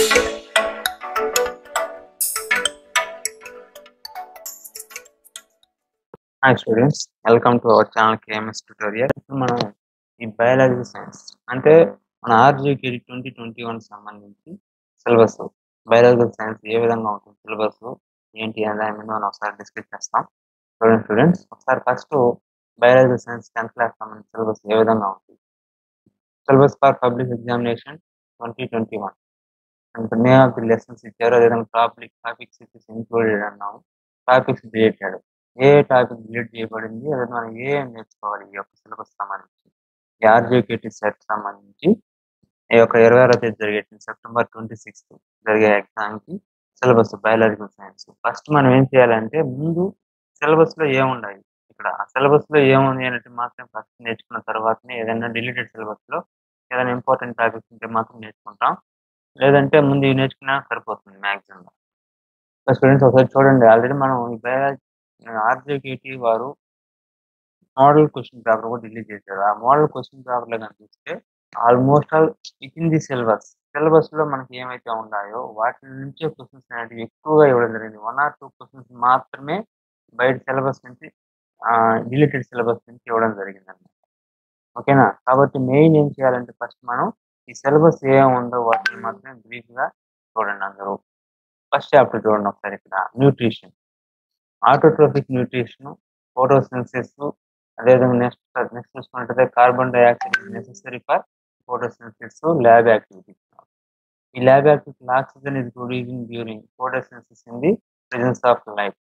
Hi students welcome to our channel KMS tutorial ఇప్పుడు మనం ఈ బయాలజీ సైన్స్ అంటే మన ఆర్జీకి ట్వంటీ ట్వంటీ వన్ సంబంధించి సిలబస్ బయాలజికల్ సైన్స్ ఏ విధంగా ఉంటుంది సిలబస్ ఏంటి అనే దాని మీద మనం ఒకసారి డిస్కస్ చేస్తాం చూడండి స్టూడెంట్స్ ఒకసారి first biological science tenth class సంబంధించి సిలబస్ ఏ విధంగా ఉంటుంది syllabus for public examination twenty twenty one and name of the lessons ఇచ్చారు అదేవిధంగా టాపిక్ టాపిక్స్ ఇచ్చేసి ఇంక్లూడెడ్ అన్నాము టాపిక్స్ రిలేటెడ్ ఏ టాపిక్ డిలీట్ చేయబడింది అదే మనం ఏం నేర్చుకోవాలి ఈ యొక్క సిలబస్ సంబంధించి ఈ ఆర్జీకేటీ సెట్ సంబంధించి ఈ యొక్క ఇరవై ఆరో తేదీ జరిగే సెప్టెంబర్ ట్వంటీ సిక్స్త్ జరిగే ఎగ్జామ్ కి సిలబస్ బయాలజికల్ సైన్స్ ఫస్ట్ మనం ఏం చేయాలంటే ముందు సిలబస్ లో ఏముండాలి ఇక్కడ ఆ సిలబస్ లో ఏముంది అనేది మాత్రం ఫస్ట్ నేర్చుకున్న తర్వాతనే ఏదైనా డిలీటెడ్ సిలబస్ లో ఏదైనా ఇంపార్టెంట్ టాపిక్స్ ఉంటే మాత్రం నేర్చుకుంటాం లేదంటే ముందు ఇవి నేర్చుకున్నా సరిపోతుంది మ్యాక్సిమం స్టూడెంట్స్ ఒకసారి చూడండి ఆల్రెడీ మనం ఈ బయాలజీ ఆర్జేకేటీ వారు మోడల్ క్వశ్చన్ పేపర్ కూడా రిలీజ్ చేశారు ఆ మోడల్ క్వశ్చన్ పేపర్ లో కనిపిస్తే almost all in the syllabus syllabus లో మనకి ఏమైతే ఉన్నాయో వాటి నుంచే క్వశ్చన్స్ అనేవి ఎక్కువగా ఇవ్వడం జరిగింది వన్ ఆర్ టూ క్వశ్చన్స్ మాత్రమే బయట సిలబస్ నుంచి డిలీటెడ్ సిలబస్ నుంచి ఇవ్వడం జరిగింది అన్నమాట ఓకేనా కాబట్టి మెయిన్ ఏం చేయాలంటే ఫస్ట్ మనం ఈ సిలబస్ ఏముందో వాటిని మాత్రమే బ్రీఫ్ గా చూడండి అందరూ ఫస్ట్ చాప్టర్ చూడండి ఒకసారి ఇక్కడ న్యూట్రిషన్ ఆటోట్రోఫిక్ న్యూట్రిషన్ ఫోటోసిన్సిస్ అదేవిధంగా నెక్స్ట్ నెక్స్ట్ చూసుకున్నట్టయితే carbon dioxide necessary for photosynthesis lab activities ఈ lab activity oxygen is producing during photosynthesis in the presence of life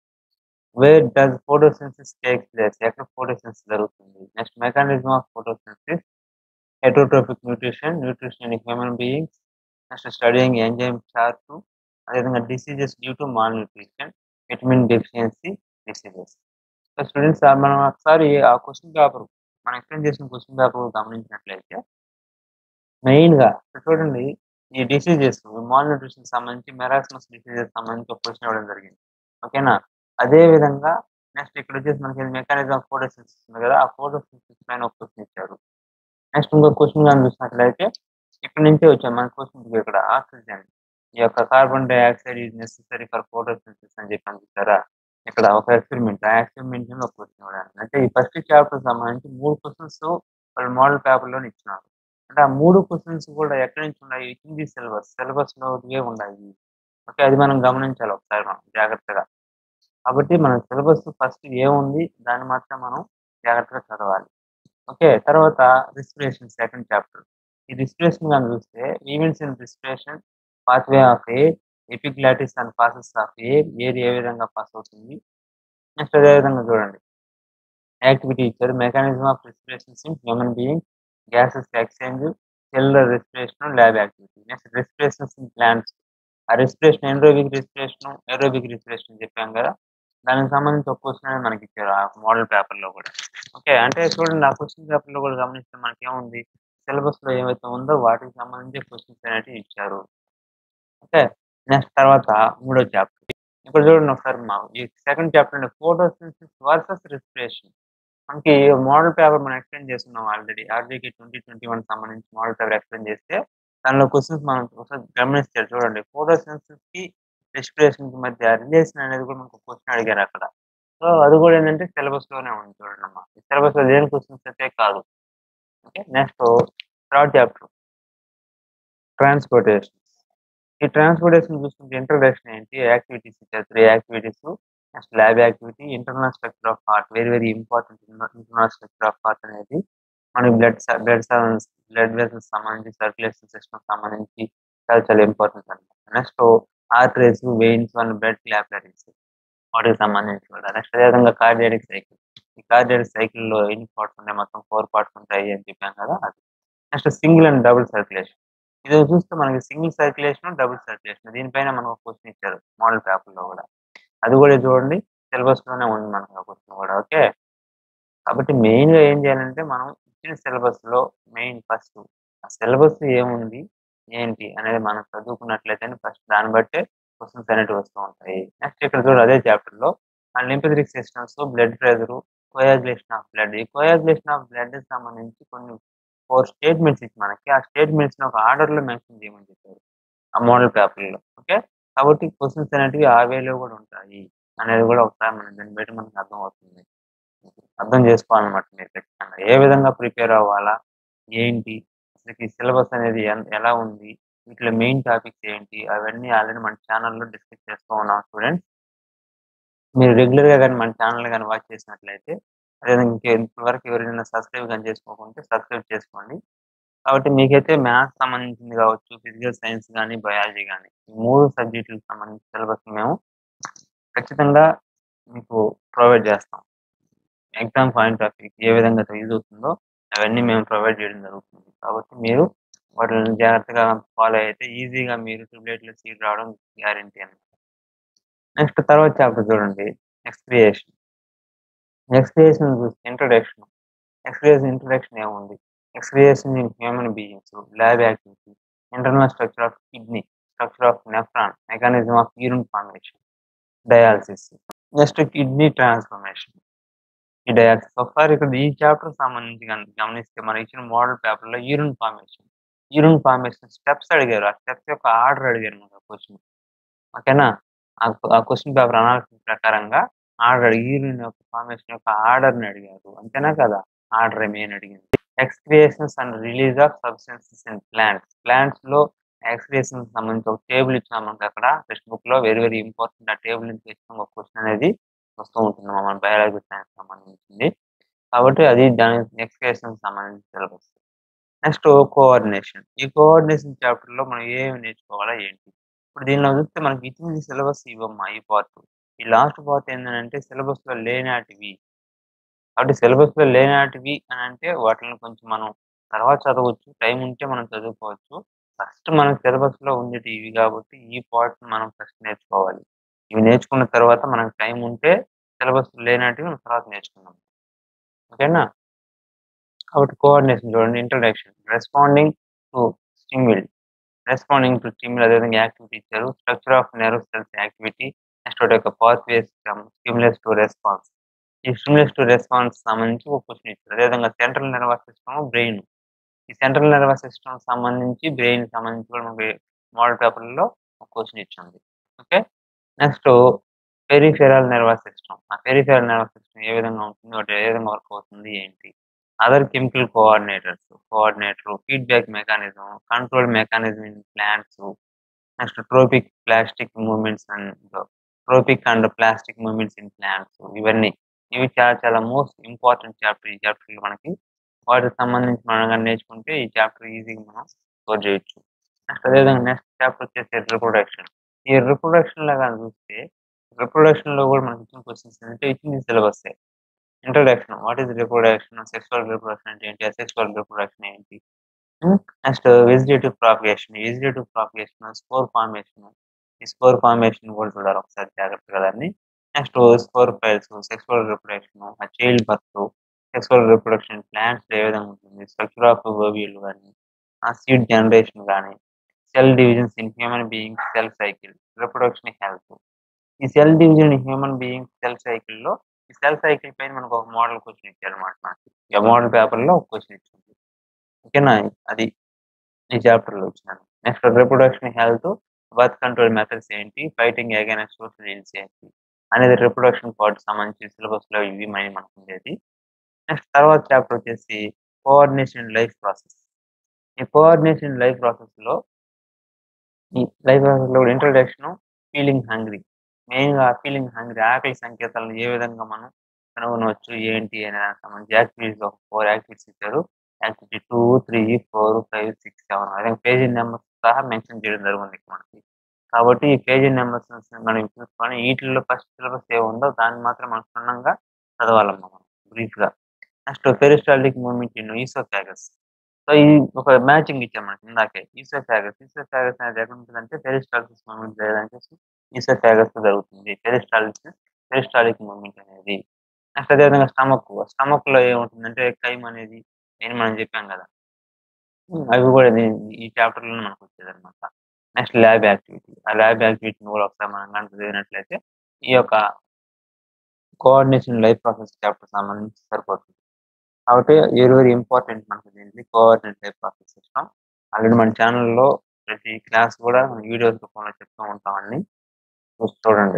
where does photosynthesis take place ఎక్కడ ఫోటోసిన్సిస్ జరుగుతుంది next mechanism of photosynthesis heterotrophic nutrition nutrition in human beings next studying enzyme chart అదేవిధంగా diseases due to malnutrition vitamin deficiency diseases students మనం ఒకసారి ఆ question paper మనం explain చేసిన question paper గమనించినట్లయితే మెయిన్ గా చూడండి ఈ డిసీజెస్ మాల్ న్యూట్రిషన్ సంబంధించి మెరాస్మస్ డిసీజెస్ సంబంధించి ఒక క్వశ్చన్ ఇవ్వడం జరిగింది ఓకేనా అదే విధంగా నెక్స్ట్ ఇక్కడ వచ్చేసి మనకి మెకానిజం ఆఫ్ ఫోటోసిన్సిస్ ఉంది కదా ఆ ఫోటోసిన్సిస్ పైన ఒక క్వశ్చన్ ఇచ్చారు నెక్స్ట్ ఇంకో క్వశ్చన్ కానీ చూసినట్లయితే ఇక్కడ నుంచే వచ్చాం మన క్వశ్చన్ ఇక్కడ ఆక్సిజన్ ఈ యొక్క carbon dioxide is necessary for photosynthesis అని చెప్పి అనిపిస్తారా ఇక్కడ ఒక ఎక్స్పెరిమెంట్ ఆ ఎక్స్పెరిమెంట్ లో ఒక క్వశ్చన్ ఇవ్వడానికి అంటే ఈ ఫస్ట్ చాప్టర్ సంబంధించి మూడు క్వశ్చన్స్ వాళ్ళు మోడల్ పేపర్ లో ఇచ్చినారు అంటే ఆ మూడు క్వశ్చన్స్ కూడా ఎక్కడి నుంచి ఉన్నాయి హిందీ సిలబస్ సిలబస్ లో ఉన్నాయి ఓకే అది మనం గమనించాలి ఒకసారి మనం జాగ్రత్తగా కాబట్టి మన సిలబస్ ఫస్ట్ ఏముంది దాన్ని మాత్రం మనం జాగ్రత్తగా చదవాలి ఓకే తర్వాత రిస్పిరేషన్ సెకండ్ చాప్టర్ ఈ రిస్పిరేషన్ కానీ చూస్తే events in respiration pathway of air epiglottis and passes of air air ఏ విధంగా పాస్ అవుతుంది నెక్స్ట్ అదే విధంగా చూడండి యాక్టివిటీ ఇచ్చారు mechanism of respirations in human being gases exchange cellular respiration lab activity next respirations in plants ఆ respiration anaerobic respiration aerobic respiration చెప్పాం కదా దానికి సంబంధించి ఒక క్వశ్చన్ అనేది మనకి ఇచ్చారు ఆ మోడల్ పేపర్ లో కూడా ఓకే అంటే చూడండి ఆ క్వశ్చన్ పేపర్ లో కూడా గమనిస్తే మనకి ఏముంది సిలబస్ లో ఏమైతే ఉందో వాటికి సంబంధించి క్వశ్చన్స్ అనేవి ఇచ్చారు ఓకే నెక్స్ట్ తర్వాత మూడో చాప్టర్ ఇక్కడ చూడండి ఒకసారి మా ఈ సెకండ్ చాప్టర్ అంటే ఫోటోసిన్సిస్ వర్సెస్ రెస్పిరేషన్ మనకి మోడల్ పేపర్ మనం ఎక్స్ప్లెయిన్ చేస్తున్నాం ఆల్రెడీ ఆర్జీకి ట్వంటీ ట్వంటీ వన్ సంబంధించి మోడల్ పేపర్ ఎక్స్ప్లెయిన్ చేస్తే దానిలో క్వశ్చన్స్ మనం ఒకసారి గమనిస్తారు చూడండి ఫోటోసిన్సిస్ కి రెస్పిరేషన్ కి మధ్య రిలేషన్ అనేది కూడా మనకు క్వశ్చన్ అడిగారు అక్కడ సో అది కూడా ఏంటంటే సిలబస్ లోనే ఉంది చూడండి అమ్మా సిలబస్ లో దేని క్వశ్చన్స్ అయితే కాదు okay next third chapter transportation ఈ ట్రాన్స్పోర్టేషన్ చూసుకుంటే ఇంట్రడక్షన్ ఏంటి యాక్టివిటీస్ ఇచ్చారు three activities next lab activity internal structure of heart very very important internal structure of heart అనేది మనకి బ్లడ్ బ్లడ్ బ్లడ్ వెసల్స్ సంబంధించి సర్క్యులేషన్ సిస్టమ్ సంబంధించి చాలా చాలా ఇంపార్టెంట్ అనమాట next arteries veins and blood capillaries వాటికి సంబంధించి కూడా నెక్స్ట్ అదేవిధంగా కార్డియాటిక్ సైకిల్ ఈ కార్డియాటిక్ సైకిల్లో ఎన్ని పార్ట్స్ ఉంటాయి మొత్తం ఫోర్ పార్ట్స్ ఉంటాయి అని చెప్పాం కదా అది next single and double circulation ఇది చూస్తే మనకి సింగిల్ సర్క్యులేషన్ డబుల్ సర్క్యులేషన్ దీనిపైన మనకు క్వశ్చన్ ఇచ్చారు మోడల్ పేపర్ లో కూడా అది కూడా చూడండి సిలబస్ లోనే ఉంది మనకు ఆ క్వశ్చన్ కూడా ఓకే కాబట్టి మెయిన్ గా ఏం చేయాలంటే మనం ఇచ్చిన సిలబస్ లో మెయిన్ ఫస్ట్ ఆ సిలబస్ ఏముంది ఏంటి అనేది మనం చదువుకున్నట్లయితే ఫస్ట్ దాన్ని బట్టే క్వశ్చన్స్ అనేవి వస్తూ ఉంటాయి నెక్స్ట్ ఇక్కడ చూడు అదే చాప్టర్ లో lymphatic systems blood pressure coagulation of blood ఈ కోయాగులేషన్ ఆఫ్ బ్లడ్ సంబంధించి కొన్ని ఫోర్ స్టేట్మెంట్స్ ఇచ్చి మనకి ఆ స్టేట్మెంట్స్ ఒక ఆర్డర్ లో మెన్షన్ చేయమని చెప్పారు ఆ మోడల్ పేపర్‌లో. ఓకే. కాబట్టి క్వెషన్స్ అనేటివి ఆ వేలో కూడా ఉంటాయి. అనేది కూడా ఒకసారి మనం దీన్ని బట్టి మనకు అర్థమవుతుంది. అర్థం చేసుకోవాలన్నమాట మీరు ఖచ్చితంగా. ఏ విధంగా ప్రిపేర్ అవ్వాలా? ఏంటి? అసలకి సిలబస్ అనేది ఎన్ ఎలా ఉంది? వీటిలో మెయిన్ టాపిక్స్ ఏంటి? అవన్నీ ఆల్రెడీ మన ఛానెల్‌లో డిస్కస్ చేస్తూ ఉన్నాం స్టూడెంట్స్. మీరు రెగ్యులర్‌గా గాని మన ఛానెల్ గాని వాచ్ చేసినట్లయితే అదేవిధంగా ఇంక ఇప్పటి వరకు ఎవరైనా సబ్స్క్రైబ్ గాని చేసుకోకుంటే సబ్స్క్రైబ్ చేసుకోండి. కాబట్టి మీకైతే మ్యాథ్స్ సంబంధించింది కావచ్చు, ఫిజికల్ సైన్స్ గాని, బయాలజీ గాని ఈ 3 సబ్జెక్టులకు సంబంధించిన సిలబస్ మేము ఖచ్చితంగా మీకు ప్రొవైడ్ చేస్తాం. ఎగ్జామ్ పాయింట్ ఆఫ్ వ్యూకి ఏ విధంగా అయితే యూజ్ అవుతుందో అవన్నీ మేము ప్రొవైడ్ చేయడం జరుగుతుంది. కాబట్టి మీరు వాటిని జాగ్రత్తగా ఫాలో అయితే ఈజీగా మీరు ట్రిపుల్ ఐటీలో సీట్ రావడం గ్యారంటీ అన్నమాట. నెక్స్ట్ తర్వాత చాప్టర్ చూడండి. ఎక్స్‌క్రియేషన్. ఎక్స్‌క్రియేషన్ చూస్తే ఇంట్రొడక్షన్. ఎక్స్‌క్రియేషన్ ఇంట్రొడక్షన్ ఏముంది? Excretion in human beings, lab activity, internal structure of kidney, structure of nephron, mechanism of urine formation, dialysis. Next kidney transformation. ఈ dialysis. ఒకసారి ఇక్కడ ఈ చాప్టర్‌కి సంబంధించి గనుక గమనిస్తే మనకి ఇచ్చిన మోడల్ పేపర్‌లో urine formation. Urine formation steps అడిగారు. ఆ స్టెప్స్ యొక్క ఆర్డర్ అడిగారు మనకు క్వెషన్. ఓకేనా? ఆ ఆ క్వెషన్ పేపర్ అనాలిసిస్ ప్రకారంగా ఆర్డర్ అడిగి యూరిన్ యొక్క ఫార్మేషన్ యొక్క ఆర్డర్‌ని అడిగారు. అంతేనా కదా? ఆర్డరే మెయిన్ అడిగింది. Excretions and release of substances in plants. ప్లాంట్స్‌లో ఎక్స్‌క్రియేషన్‌కి సంబంధించి ఒక టేబుల్ ఇచ్చాము మనకు అక్కడ టెక్స్ట్ బుక్‌లో వెరీ వెరీ ఇంపార్టెంట్. ఆ టేబుల్ నుంచి ఇచ్చిన ఒక క్వెషన్ అనేది వస్తూ ఉంటుంది మన బయాలజీ సైన్స్ సంబంధించింది. కాబట్టి అది దాని ఎక్స్‌క్రియేషన్‌కి సంబంధించిన సిలబస్. Next coordination. ఈ కోఆర్డినేషన్ చాప్టర్‌లో మనం ఏమేమి నేర్చుకోవాలా ఏంటి? ఇప్పుడు దీనిలో చూస్తే మనకి ఇచ్చింది సిలబస్ ఇవమ్మా ఈ పార్ట్. ఈ లాస్ట్ పార్ట్ ఏందనంటే సిలబస్‌లో లేనాటివి. కాబట్టి సిలబస్‌లో లేనాటివి అనంటే వాటిని కొంచెం మనం తర్వాత చదవచ్చు. టైం ఉంటే మనం చదువుకోవచ్చు. ఫస్ట్ మనకు సిలబస్‌లో ఉండేటివి ఇవి కాబట్టి ఈ పార్ట్‌ని మనం ఫస్ట్ నేర్చుకోవాలి. ఇవి నేర్చుకున్న తర్వాత మనకు టైం ఉంటే సిలబస్‌లో లేనటివి మనం తర్వాత నేర్చుకుందాం. ఓకేనా? కాబట్టి కోఆర్డినేషన్ చూడండి. Introduction. Responding to stimuli. Responding to stimuli అదేవిధంగా యాక్టివిటీ ఇచ్చారు. Structure of nerve cells activity. Next వాటి యొక్క pathways from stimulus to response. ఈ స్టిమ్యులస్ టు రెస్పాన్స్ సంబంధించి ఒక క్వెషన్ ఇచ్చారు. అదేవిధంగా సెంట్రల్ నెర్వస్ సిస్టమ్, బ్రెయిన్. ఈ సెంట్రల్ నెర్వస్ సిస్టమ్ సంబంధించి బ్రెయిన్‌కి సంబంధించి కూడా మనకి మోడల్ పేపర్‌లో ఒక క్వెషన్ ఇచ్చింది. Okay. Next peripheral nervous system. ఆ పెరిఫెరల్ నెర్వస్ సిస్టమ్ ఏ విధంగా ఉంటుంది? వాటి ఏ విధంగా వర్క్ అవుతుంది ఏంటి? Other chemical coordinators, coordinator, feedback mechanism, control mechanism in plants. Next tropic plastic movements and tropic and plastic movements in plants ఇవన్నీ. ఇవి చాలా చాలా మోస్ట్ ఇంపార్టెంట్ చాప్టర్ ఈ చాప్టర్‌లో మనకి. వాటికి సంబంధించి మనం గాని నేర్చుకుంటే ఈ చాప్టర్ ఈజీగా మనం స్కోర్ చేయొచ్చు. నెక్స్ట్ అదేవిధంగా నెక్స్ట్ చాప్టర్ వచ్చేసి రిప్రొడక్షన్. ఈ రిప్రొడక్షన్‌లో గాని చూస్తే రిప్రొడక్షన్‌లో కూడా మనకి ఇచ్చిన క్వెషన్స్ ఏంటంటే ఇచ్చింది సిలబస్సే. Introduction. What is reproduction? Sexual reproduction అంటే ఏంటి? అసెక్సువల్ రిప్రొడక్షన్ ఏంటి? Hmm. Next vegetative propagation. Vegetative propagation, spore formation. ఈ స్పోర్ ఫార్మేషన్ కూడా చూడాలి ఒకసారి జాగ్రత్తగా దాన్ని. Next spore files, sexual reproduction, ఆ చైల్డ్ బర్త్, సెక్సువల్ రిప్రొడక్షన్ ప్లాంట్స్‌లో ఏ విధంగా ఉంటుంది? స్ట్రక్చర్ ఆఫ్ ఓవ్యూల్ గాని, ఆ సీడ్ జనరేషన్ గాని, cell divisions in human beings cell cycle, reproduction health. ఈ cell division in human beings cell సైకిల్‌లో ఈ సెల్ సైకిల్ పైన మనకు ఒక మోడల్ క్వెషన్ ఇచ్చారన్నమాట మనకి. ఈ మోడల్ పేపర్‌లో ఒక క్వెషన్ ఇచ్చింది. ఓకేనా? అది ఈ చాప్టర్‌లో వచ్చినది. Next reproduction health, birth control methods ఏంటి? ఫైటింగ్ అగైన్స్ట్ సోషల్ ఇల్స్ ఏంటి? అనేది రిప్రొడక్షన్ పార్ట్‌కి సంబంధించి సిలబస్‌లో ఇవి మెయిన్ మనకు ఉండేది. నెక్స్ట్ తర్వాత చాప్టర్ వచ్చేసి కోఆర్డినేషన్ ఇన్ లైఫ్ ప్రాసెస్. ఈ కోఆర్డినేషన్ ఇన్ లైఫ్ ప్రాసెస్‌లో ఈ లైఫ్ ప్రాసెస్‌లో కూడా ఇంట్రొడక్షను, ఫీలింగ్ హంగ్రీ. మెయిన్‌గా ఫీలింగ్ హంగ్రీ ఆకలి సంకేతాలను ఏ విధంగా మనం కనుగొనవచ్చు? ఏంటి? అనే దానికి సంబంధించి యాక్టివిటీస్ ఒక 4 యాక్టివిటీస్ ఇచ్చారు. యాక్టివిటీ 2, 3, 4, 5, 6, 7 అదే పేజీ నెంబర్స్ సహా మెన్షన్ చేయడం జరిగింది ఇక్కడ మనకి. కాబట్టి ఈ పేజీ నెంబర్స్ మనం చూసుకొని ఈటిల్లో ఫస్ట్ సిలబస్ ఏముందో దాన్ని మాత్రం మనం క్షుణ్ణంగా చదవాలమ్మా మనం బ్రీఫ్‌గా. Next peristaltic movement in oesophagus. So ఈ ఒక మ్యాచింగ్ ఇచ్చారు మనకి ఇందాకే. ఈసోఫాగస్. ఈసోఫాగస్ అనేది ఎక్కడ ఉంటదంటే పెరిస్టాల్టిక్ మూవ్‌మెంట్ లేదంటే ఈసోఫాగస్‌లో జరుగుతుంది. పెరిస్టాల్టిక్ పెరిస్టాల్టిక్ మూవ్‌మెంట్ అనేది. నెక్స్ట్ అదేవిధంగా స్టమక్. స్టమక్‌లో ఏముంటుందంటే ఖైమ్ అనేది అని మనం చెప్పాం కదా! అవి కూడా ఇది ఈ చాప్టర్‌లోనే మనకు వచ్చేదన్నమాట. Next lab activity. ఆ ల్యాబ్ యాక్టివిటీని కూడా ఒకసారి మనం గనుక చదివినట్లయితే ఈ యొక్క కోఆర్డినేషన్ లైఫ్ ప్రాసెస్ చాప్టర్ సంబంధించి సరిపోతుంది. కాబట్టి వెరీ వెరీ ఇంపార్టెంట్ మనకు దీనికి coordinate life process system. Already మన ఛానెల్‌లో ప్రతి క్లాస్ కూడా వీడియోస్ రూపంలో చెప్తూ ఉంటాం అన్ని చూసి చూడండి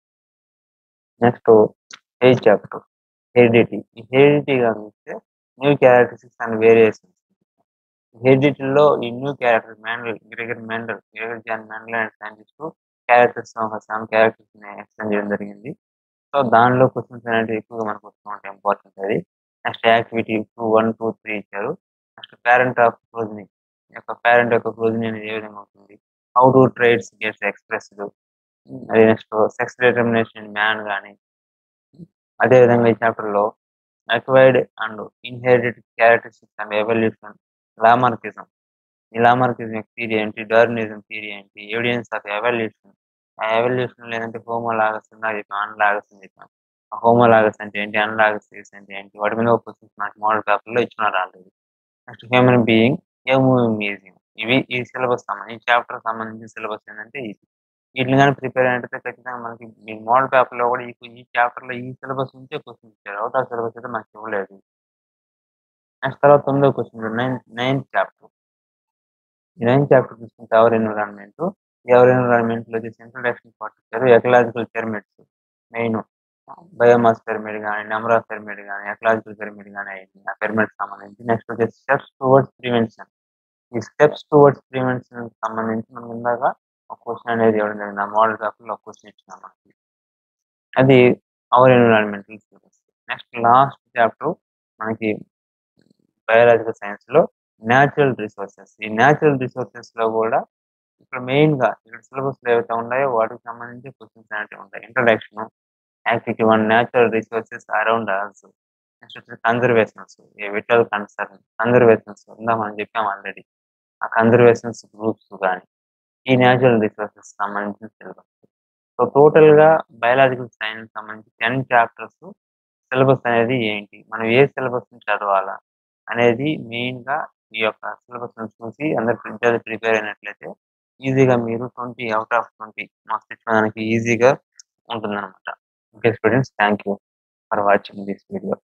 నెక్స్ట్ ఎయిత్ చాప్టర్ హెరిడిటీ ఈ హెరిడిటీ గమనిస్తే న్యూ క్యారెక్టరిస్టిక్స్ అండ్ వేరియేషన్స్ హెరిడిటీలో ఈ new character Mendel Gregor Mendel Gregor John Mendel and scientist characters ఒక సెవెన్ క్యారెక్టర్స్ ఎక్స్ప్లెయిన్ చేయడం జరిగింది సో దానిలో క్వశ్చన్స్ అనేవి ఎక్కువగా మనకు వస్తూ ఉంటాయి ఇంపార్టెంట్ అది next activity two one two three ఇచ్చారు నెక్స్ట్ పేరెంట్ ఆఫ్ క్లోజింగ్ యొక్క పేరెంట్ యొక్క క్లోజింగ్ అనేది ఏ విధంగా ఉంటుంది how to trades gets expressed అది నెక్స్ట్ సెక్స్ డిటర్మినేషన్ మ్యాన్ కానీ అదేవిధంగా ఈ చాప్టర్లో acquired and inherited characteristics and evolution Lamarckism ఈ లామార్కిజం యొక్క థియరీ ఏంటి డార్వినిజం థియరీ ఏంటి ఎవిడెన్స్ ఆఫ్ ఎవల్యూషన్ ఆ ఎవల్యూషన్ లేదంటే హోమోలాగస్ ఉందా చెప్పాం అన్లాగస్ అని చెప్పాం ఆ హోమోలాగస్ అంటే ఏంటి అన్లాగస్ అంటే ఏంటి వాటి మీద క్వశ్చన్స్ నాకు మోడల్ పేపర్లో ఇచ్చినారు ఆల్రెడీ నెక్స్ట్ హ్యూమన్ బీయింగ్ ఏ మూవింగ్ మ్యూజియం ఇవి ఈ సిలబస్ సంబంధించి ఈ చాప్టర్ సంబంధించిన సిలబస్ ఏంటంటే ఇది వీటిని కానీ ప్రిపేర్ అయితే ఖచ్చితంగా మనకి మీ మోడల్ పేపర్లో కూడా ఈ ఈ చాప్టర్లో ఈ సిలబస్ నుంచే క్వశ్చన్ ఇచ్చారు అవుట్ ఆఫ్ సిలబస్ అయితే మనకి ఇవ్వలేదు నెక్స్ట్ తర్వాత తొమ్మిదో క్వశ్చన్ నైన్త్ నైన్త్ చాప్టర్ ఈ నైన్త్ చాప్టర్ చూసుకుంటే ఎవర్ ఎన్విరాన్మెంట్ ఎవర్ ఎన్విరాన్మెంట్ లో వచ్చేసి ఇంట్రడక్షన్ పార్ట్ ఇచ్చారు ecological pyramids main biomass pyramid కానీ నెంబర్ ఆఫ్ పిరమిడ్ కానీ ఎకలాజికల్ పిరమిడ్ కానీ అయింది ఆ పిరమిడ్ సంబంధించి నెక్స్ట్ వచ్చేసి స్టెప్స్ టువర్డ్స్ ప్రివెన్షన్ ఈ స్టెప్స్ టువర్డ్స్ ప్రివెన్షన్ సంబంధించి మనం ఇందాక ఒక క్వశ్చన్ అనేది ఇవ్వడం జరిగింది ఆ మోడల్ పేపర్లో ఒక క్వశ్చన్ ఇచ్చిన మనకి అది our environmental syllabus next last chapter మనకి బయాలజికల్ సైన్స్ లో న్యాచురల్ రిసోర్సెస్ ఈ న్యాచురల్ రిసోర్సెస్ లో కూడా ఇక్కడ మెయిన్ గా ఇక్కడ సిలబస్ ఏవైతే ఉన్నాయో వాటికి సంబంధించి క్వశ్చన్స్ అనేవి ఉంటాయి introduction activity one natural resources around us next వచ్చి conservations a vital concern conservations ఉందా మనం చెప్పాం ఆల్రెడీ ఆ కన్జర్వేషన్స్ గ్రూప్స్ కానీ ఈ న్యాచురల్ రిసోర్సెస్ సంబంధించిన సిలబస్ సో టోటల్ గా బయాలజికల్ సైన్స్ సంబంధించి టెన్ చాప్టర్స్ సిలబస్ అనేది ఏంటి మనం ఏ సిలబస్ చదవాలా అనేది మెయిన్ గా ఈ యొక్క సిలబస్ చూసి అందరు ప్రిపేర్ ప్రిపేర్ అయినట్లయితే ఈజీగా మీరు twenty out of twenty marks తెచ్చుకోవడానికి ఈజీగా ఉంటుందన్నమాట okay students thank you for watching this video